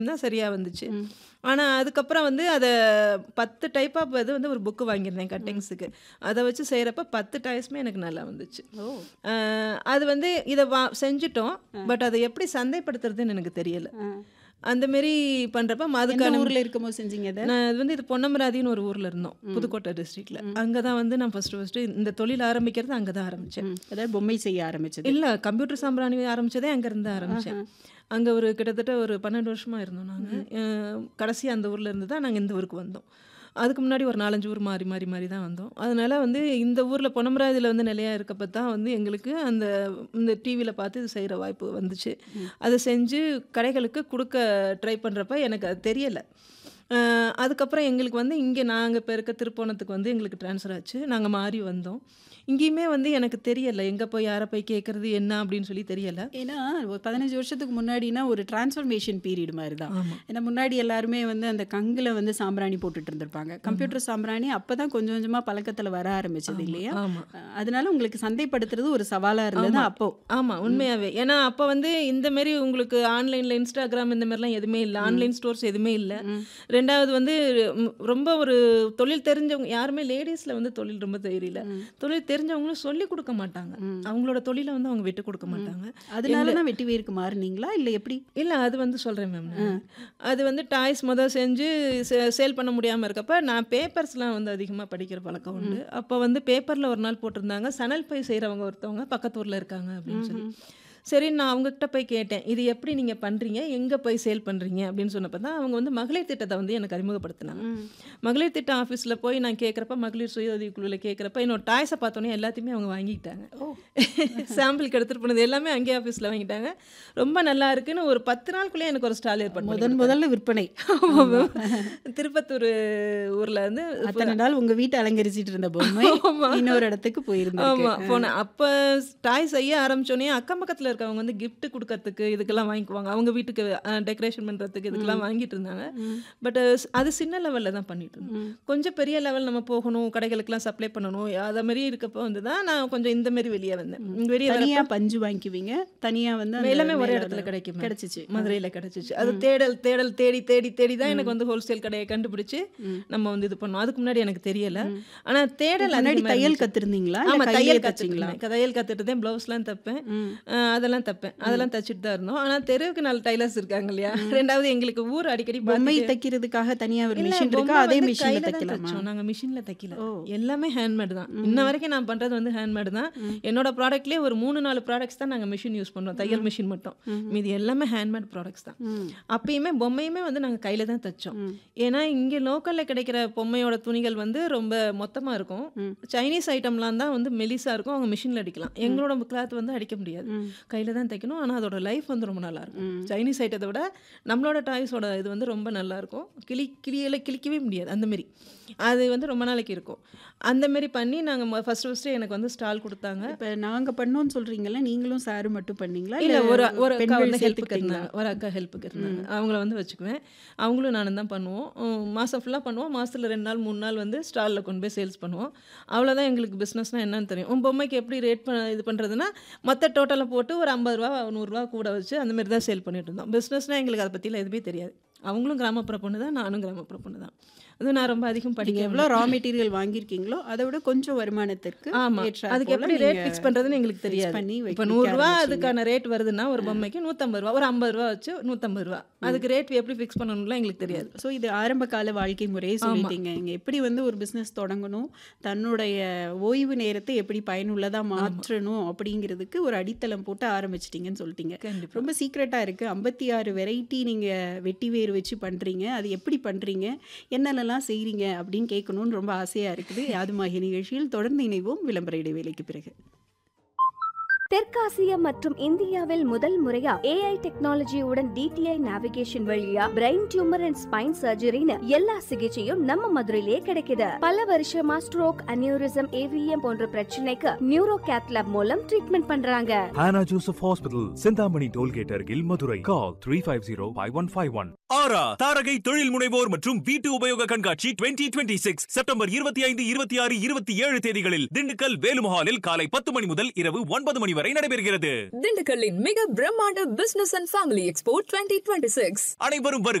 தான் சரியா வந்துச்சு. ம். ஆனா, அதுக்கப்புறம் வந்து அத 10 டைப் ஆஃப் இது வந்து ஒரு புக் வாங்கியிருந்தேன் ம். கட்டிங்ஸுக்கு. அத வச்சு செய்றப்ப 10 டாய்ஸுமே எனக்கு நல்லா வந்துச்சு. ஓ! அ அது வந்து இத வா செஞ்சுட்டோம். அ. பட் அத எப்படி சந்தைப்படுத்துறதுன்னு எனக்கு தெரியல. ஆ. அந்த மாரி பண்றப்ப எந்த அதுக்கான ஊர்ல இருக்கும்போது செஞ்சீங்க அத? நான் இது வந்து இது பொன்னமராதின்னு ஒரு ஊர்ல இருந்தோம். ம். புதுக்கோட்டை டிஸ்ட்ரிக்ட்ல. ம். அங்க தான் வந்து நான் ஃபர்ஸ்ட்டு ஃபர்ஸ்ட்டு இந்த தொழில் ஆரம்பிக்கிறது அங்க தான் ஆரம்பிச்சேன். ம். அதாவது பொம்மை செய்ய ஆரம்பிச்சது. இல்ல கம்ப்யூட்டர் சாம்பிராணி ஆரம்பிச்சதே அங்கருந்து தான் ஆரம்பிச்சேன். ஆஹா. அங்க ஒரு கிட்டத்தட்ட ஒரு 12 வருஷமா இருந்தோம் நாங்க. ம். அ கடைசியா அந்த ஊர்ல இருந்து தான் நாங்க இந்த ஊருக்கு வந்தோம். அதுக்கு முன்னாடி ஒரு 4, 5 ஊர் மாறி மாறி மாறி தான் வந்தோம். அதனால வந்து இந்த ஊர்ல பொன்னமராவதியில வந்து நிலையா இருக்கப்ப தான் வந்து எங்களுக்கு அந்த இந்த டிவில பார்த்து இது செய்ற வாய்ப்பு வந்துச்சு. ம். அத செஞ்சு கடைகளுக்கு குடுக்க ட்ரை பண்றப்ப எனக்கு அது தெரியல. அ அதுக்கப்புறம் எங்களுக்கு வந்து இங்க நாங்க இப்ப இருக்க திருப்போணத்துக்கு வந்து எங்களுக்கு ட்ரான்ஸ்ஃபர் ஆச்சு. நாங்க மாறி வந்தோம். இங்கேயுமே வந்து எனக்கு தெரியல. எங்க போய் யார போய் கேட்கறது என்ன அப்படின்னு சொல்லி தெரியல. ஏன்னா, ஒரு 15 வருஷத்துக்கு முன்னாடினா ஒரு டிரான்ஸ்ஃபர்மேஷன் பீரியட் மாரி தான். ஆமா. ஏன்னா முன்னாடி எல்லாருமே வந்து அந்த கங்குல வந்து சாம்பிராணி போட்டுட்டு இருந்திருப்பாங்க. ஆமா. கம்ப்யூட்டர் சாம்பிராணி அப்பதான் கொஞ்சம் கொஞ்சமா பழக்கத்துல வர ஆரம்பிச்சது ஆமா, இல்லையா? ஆமா. அ அதனால உங்களுக்கு சந்தைப்படுத்துறது ஒரு சவாலா இருந்தது ஆமா. அப்போ. ஆமா. உண்மையாவே. ஏன்னா அப்ப வந்து இந்த மாரி உங்களுக்கு ஆன்லைன்ல Instagram இந்த மாரிலாம் எதுவுமே இல்ல. ம். ஆன்லைன் ஸ்டோர்ஸ் எதுவுமே இல்ல. ம். 2வது வந்து ம் ரொம்ப ஒரு தொழில் தெரிஞ்சவங்க யாருமே லேடீஸ்ல வந்து தொழில் ரொம்ப தெரியல. ம். தொழில் தெரிஞ்சவங்களும் சொல்லிக் குடுக்க மாட்டாங்க. ம். அவங்களோட தொழில வந்து அவங்க விட்டுக் குடுக்க ம். மாட்டாங்க. அதனால எங்க தான் வெட்டி வேருக்கு மாறுனீங்களா? இல்ல எப்படி? இல்ல அது வந்து சொல்றேன் மேம் அ. நானு. அது வந்து டாய்ஸ் மொத செஞ்சு செ சேல் பண்ண முடியாம இருக்கப்ப, நான் பேப்பர்ஸ்லாம் வந்து அதிகமா படிக்கிற பழக்கம் உண்டு. ம். அப்ப வந்து பேப்பர்ல ஒரு நாள் போட்டிருந்தாங்க, சணல் பை செய்றவங்க ஒருத்தவங்க பக்கத்து ஊர்ல இருக்காங்க அப்படின்னு சொல்லி. ம்ஹ்ம். சரின்னு நான் அவங்ககிட்ட போய் கேட்டேன். இது எப்படி நீங்க பண்றீங்க? எங்க போய் சேல் பண்றீங்க? அப்படின்னு சொன்னப்ப தான் அவங்க வந்து மகளிர் திட்டத்த வந்து எனக்கு அறிமுகப்படுத்துனாங்க. ம். மகளிர் திட்ட ஆஃபீஸ்ல போய் நான் கேட்கறப்ப, மகளிர் சுய உதவி குழுல கேட்கறப்ப, என்னோட டாய்ஸ பார்த்தோனே எல்லாத்தையுமே அவங்க வாங்கிக்கிட்டாங்க. ஓ! சாம்பிளுக்கு எடுத்துட்டு போனது எல்லாமே அங்கேயே ஆஃபீஸ்ல வாங்கிட்டாங்க. ரொம்ப நல்லா இருக்குன்னு ஒரு 10 நாளுக்குள்ளயே எனக்கு ஒரு ஸ்டால் ஏற்பாடு பண்ணி முதன் குடுத்தாங்க. முதல்ல விற்பனை. ஆமா ஆமா. மேம். திருப்பத்தூர் ஊர்ல வந்து அத்தன நாள் உங்க வீட்ட அலங்கரிச்சிட்டு இருந்த பொம்மை, ஆமா. இன்னொரு இடத்துக்கு போயிருந்திருக்கு. ஆமா. அ. போனேன். அப்ப டாய் செய்ய ஆரம்பிச்சோனே அக்கம் பக்கத்துல இருக்கவங்க வந்து கிஃப்ட் குடுக்கறதுக்கு இதுக்கெல்லாம் வாங்கிக்குவாங்க. அவங்க வீட்டுக்கு அ டெக்கரேஷன் பண்றதுக்கு இதுக்கெல்லாம் ம். வாங்கிட்டு இருந்தாங்க. ம். பட் அது சின்ன லெவல்ல தான் பண்ணிட்டு இருந்தோம். ம். கொஞ்சம் பெரிய லெவல் நம்ம போகணும், கடைகளுக்கெல்லாம் சப்ளை பண்ணணும். அத மாரி இருக்கப்ப வந்து தான் நான் கொஞ்சம் இந்த மாரி வெளிய வந்தேன். ம். வெளிய தனியா வரப்ப பஞ்சு வாங்கிக்குவீங்க. தனியா வந்து அந்த எல்லாமே ஒரே மேல இடத்துல கிடைக்கும் மேம். கிடைச்சிச்சு. அ. மதுரையில கிடைச்சிச்சு. அது ம். தேடல் தேடல் தேடி தேடி தேடி தான் எனக்கு ம். வந்து ஹோல்சேல் கடைய கண்டுபிடிச்சு, ம். நம்ம வந்து இது பண்ணோம். அதுக்கு முன்னாடி எனக்கு தெரியல. ம். ஆனா இதுக்கு தேடல் முன்னாடி அதிகமா தையல் இருந்துச்சு. கத்துருந்தீங்களா? இல்ல ஆமா. கையிலேயே தையல் தச்சீங்களா? கத்துட்டு தையல் கத்துட்டு தான் ப்ளவுஸ்லாம் தைப்பேன். ம். அ அதெல்லாம் தைப்பேன். ம். அதெல்லாம் தச்சுட்டு தான் இருந்தோம். ஆனா தெருவுக்கு 4 டைலர்ஸ் இருக்காங்க இல்லையா? ம். 2வது எங்களுக்கு ஊர் அடிக்கடி பொம்மை பார்த்துட்டு தைக்கிறதுக்காக தனியா ஒரு இல்ல மிஷின் இருக்கா? பொம்மை அதே வந்து மிஷின்ல கையில தான் தைக்கலாமா? தச்சோம். நாங்க மிஷின்ல தைக்கல. ஓ! எல்லாமே ஹேண்ட்மேட் தான். இன்ன ம். வரைக்கும் நான் பண்றது வந்து ஹேண்ட்மேட் தான். ம். என்னோட ப்ராடக்ட்லயே ஒரு 3, 4 ப்ராடக்ட்ஸ் தான் நாங்க மிஷின் யூஸ் பண்றோம். தையல் ம். மிஷின் மட்டும். ம். மீதி எல்லாமே ஹேண்ட்மேட் ப்ராடக்ட்ஸ் தான். ம். அப்பயுமே பொம்மையுமே வந்து நாங்க கையில தான் தச்சோம். ம். ஏன்னா இங்க லோக்கல்ல கிடைக்கிற பொம்மையோட துணிகள் வந்து ரொம்ப மொத்தமா இருக்கும். ம். சைனீஸ் ஐட்டம்லாம் தான் வந்து மெலிசா இருக்கும். அவங்க மிஷின்ல அடிக்கலாம். ம். எங்களோட கிளாத் வந்து அடிக்க முடியாது. ம். கையில தான் தைக்கணும். ஆனா அதோட லைஃப் வந்து ரொம்ப நல்லா இருக்கும். ம். சைனீஸ் ஐட்டத்த விட நம்மளோட டாய்ஸோட இது வந்து ரொம்ப நல்லா இருக்கும். கிளி கிளியல கிழிக்கவே முடியாது. அந்த மாரி. அது வந்து ரொம்ப நாளைக்கு இருக்கும். அந்த மாரி பண்ணி நாங்க ம ஃபர்ஸ்ட் ஃபர்ஸ்ட்டு எனக்கு வந்து ஸ்டால் குடுத்தாங்க. இப்ப நாங்க பண்ணோம்னு சொல்றீங்கல்ல, நீங்களும் சாரும் மட்டும் பண்ணீங்களா? இல்ல இல்ல ஒரு ஒரு அக்கா பெண்கள் வந்து ஹெல்ப்புக்கு சேர்த்துக்கிட்டீங்களா? இருந்தாங்க. ஒரு அக்கா ஹெல்ப்புக்கு இருந்தாங்க. ம். அவங்கள வந்து வச்சுக்குவேன். அவங்களும் நானும் தான் பண்ணுவோம். ம் மாசம் ஃபுல்லா பண்ணுவோம். மாசத்துல 2 நாள், 3 நாள் வந்து ஸ்டால்ல கொண்டு போய் சேல்ஸ் பண்ணுவோம். அவ்வளோதான் எங்களுக்கு பிசினஸ்னா என்னன்னு தெரியும். உன் பொம்மைக்கு எப்படி ரேட் ப இது பண்றதுன்னா, மொத்த டோட்டலா போட்டு ஒரு ரூ. 50 ரூ. 100 கூட வச்சு அந்த மாரி தான் சேல் பண்ணிட்டு இருந்தோம். பிசினஸ்னா எங்களுக்கு அத பத்திலாம் எதுவுமே தெரியாது. அவங்களும் கிராமப்புற பொண்ணு தான். நானும் கிராமப்புற பொண்ணு தான். அதுவும் நான் ரொம்ப அதிகம் நீங்க படிக்கவும் எவ்வளோ இல்ல. ரா மெட்டீரியல் வாங்கியிருக்கீங்களோ, அத விட கொஞ்சம் வருமானத்திற்கு ஆமா. ஏற்றாற் அதுக்கு போல எப்படி நீங்க ரேட் ஃபிக்ஸ் பண்றதுன்னு எங்களுக்கு ஃபிக்ஸ் தெரியாது. பண்ணி இப்ப வைக்க ரூ. 100 ஆரம்பிச்சீங்க. அதுக்கான ரேட் வருதுன்னா ஒரு அ. பொம்மைக்கு ரூ. 150 ஒரு ரூ. 50 வச்சு ரூ. 150 ம். அதுக்கு ரேட் எப்படி ஃபிக்ஸ் பண்ணணும்லாம் எங்களுக்கு தெரியாது. ஸோ இது ஆரம்ப கால வாழ்க்கை முறையே ஆமா. சொல்லிட்டீங்க. நீங்க எப்படி வந்து ஒரு பிசினஸ் தொடங்கணும், தன்னுடைய ஓய்வு நேரத்தை எப்படி பயனுள்ளதா ஆமா. மாற்றணும் அப்படிங்கிறதுக்கு ஒரு அடித்தளம் போட்டு ஆரம்பிச்சிட்டீங்கன்னு சொல்லிட்டீங்க. கண்டிப்பா. ரொம்ப சீக்ரெட்டா இருக்கு. 56 வெரைட்டி நீங்க வெட்டி வேர் வச்சு பண்றீங்க. அது எப்படி பண்றீங்க? என்னென்னலாம் செய்றீங்க? அப்படின்னு கேட்கணும்னு ரொம்ப ஆசையா இருக்குது. யாதுமாகிய நிகழ்ச்சியில் தொடர்ந்து இணைவோம் விளம்பர இடைவேளைக்கு பிறகு. தெற்காசியா மற்றும் இந்தியாவில் முதல் முறையா ஏஐ டெக்னாலஜியுடன் டிடிஐ நேவிகேஷன் வழியா பிரெயின் டியூமர் அண்ட் ஸ்பைன் சர்ஜரின்னு எல்லா சிகிச்சையும் நம்ம மதுரையிலேயே கிடைக்குது பல வருஷமா ஸ்ட்ரோக் அனியூரிசம் ஏவிஎம் போன்ற பிரச்சனைக்கு நியூரோ கேத்லாப் மூலம் ட்ரீட்மெண்ட் பண்றாங்க Hannah Joseph Hospital, Sindhamani Tollgate Argil, Madurai. Call 350-5151. ஆரா தாரகை தொழில் முனைவோர் மற்றும் வீட்டு உபயோக கண்காட்சி 2026 செப்டம்பர் 25, 26, 27 தேதிகளில் திண்டுக்கல் வேலுமஹாலில் காலை 10 மணி முதல் இரவு 9 மணி வரை வரை நடைபெறுகிறது திண்டுக்கல்லின் மிக பிரம்மாண்ட business and family expo twenty twenty six அனைவரும் வருக